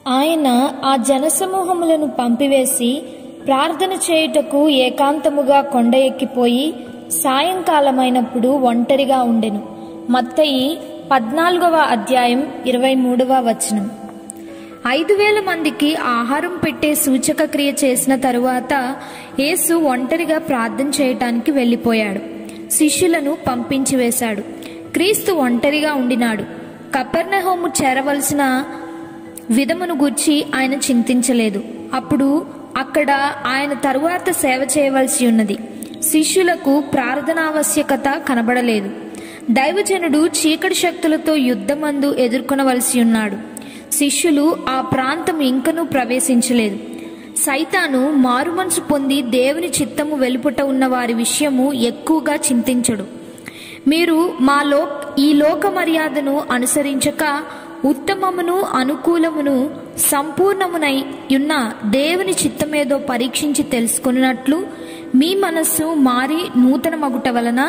ఆయన ఆ జనసమూహములను పంపివేసి ప్రార్థన చేయుటకు ఏకాంతముగా కొండ ఎక్కిపోయి సాయంకాలమైనప్పుడు ఒంటరిగా ఉండెను మత్తయి పద్నాలుగవ అధ్యాయం ఇరవై మూడవ వచనం ఐదు వేల మందికి ఆహారం పెట్టే సూచక క్రియ చేసిన తరువాత యేసు ఒంటరిగా ప్రార్థన చేయటానికి వెళ్ళిపోయాడు శిష్యులను పంపించి వేశాడు క్రీస్తు ఒంటరిగా ఉండినాడు కపెర్నహోము చేరవలసిన విధమును గూర్చి ఆయన చింతించలేదు అప్పుడు అక్కడ ఆయన తరువాత సేవ చేయవలసి ఉన్నది శిష్యులకు ప్రార్థనావశ్యకత కనబడలేదు దైవజనుడు చీకటి శక్తులతో యుద్ధమందు ఎదుర్కొనవలసి ఉన్నాడు శిష్యులు ఆ ప్రాంతం ఇంకనూ ప్రవేశించలేదు సైతాను మారుమనసు పొంది దేవుని చిత్తము వెలుపుట ఉన్న వారి విషయము ఎక్కువగా చింతించడు మీరు మా లో ఈ లోక మర్యాదను అనుసరించక ఉత్తమమును అనుకూలమును సంపూర్ణమునై ఉన్న దేవుని చిత్తమేదో పరీక్షించి తెలుసుకున్నట్లు మీ మనస్సు మారి నూతన మగుట వలన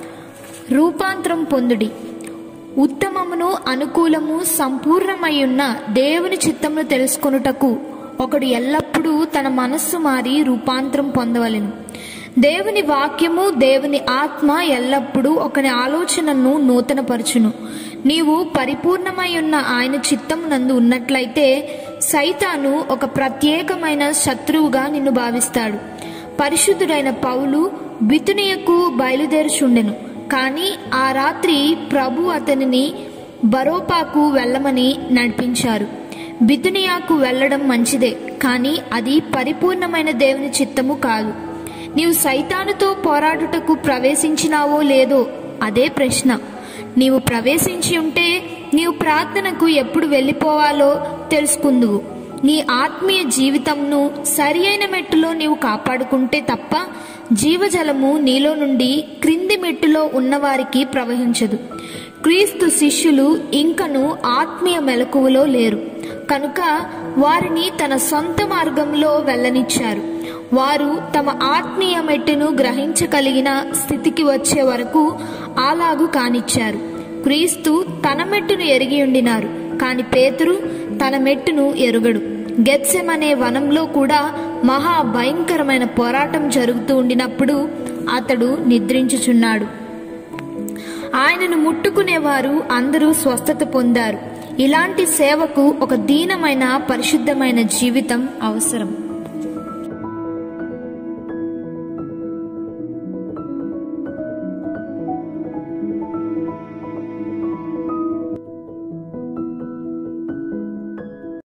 రూపాంతరం పొందుడి ఉత్తమమును అనుకూలము సంపూర్ణమై ఉన్న దేవుని చిత్తమును తెలుసుకొనుటకు ఒకడు ఎల్లప్పుడూ తన మనస్సు మారి రూపాంతరం పొందవలెను దేవుని వాక్యము దేవుని ఆత్మ ఎల్లప్పుడూ ఒకని ఆలోచనను నూతనపరచును నీవు పరిపూర్ణమై ఉన్న ఆయన చిత్తమునందు ఉన్నట్లయితే సైతాను ఒక ప్రత్యేకమైన శత్రువుగా నిన్ను భావిస్తాడు పరిశుద్ధుడైన పౌలు బితునియకు బయలుదేరుచుండెను కానీ ఆ రాత్రి ప్రభు అతనిని బరోపాకు వెళ్ళమని నడిపించారు బితునియాకు వెళ్ళడం మంచిదే కానీ అది పరిపూర్ణమైన దేవుని చిత్తము కాదు నీవు సైతానుతో పోరాడుటకు ప్రవేశించినావో లేదో అదే ప్రశ్న నీవు ప్రవేశించి ఉంటే నీవు ప్రార్థనకు ఎప్పుడు వెళ్ళిపోవాలో తెలుసుకుందువు నీ ఆత్మీయ జీవితంను సరి అయిన మెట్టులో నీవు కాపాడుకుంటే తప్ప జీవజలము నీలో నుండి క్రింది మెట్టులో ఉన్నవారికి ప్రవహించదు క్రీస్తు శిష్యులు ఇంకను ఆత్మీయ మెలకువలో లేరు కనుక వారిని తన సొంత మార్గంలో వెళ్ళనిచ్చారు వారు తమ ఆత్మీయ మెట్టును గ్రహించగలిగిన స్థితికి వచ్చే వరకు అలాగు కానిచ్చారు క్రీస్తు తన మెట్టును ఎరిగి ఉండినారు కాని పేతురు తన మెట్టును ఎరుగడు గెత్సెం అనే వనంలో కూడా మహా భయంకరమైన పోరాటం జరుగుతూ ఉండినప్పుడు అతడు నిద్రించుచున్నాడు ఆయనను ముట్టుకునేవారు అందరూ స్వస్థత పొందారు ఇలాంటి సేవకు ఒక దీనమైన పరిశుద్ధమైన జీవితం అవసరం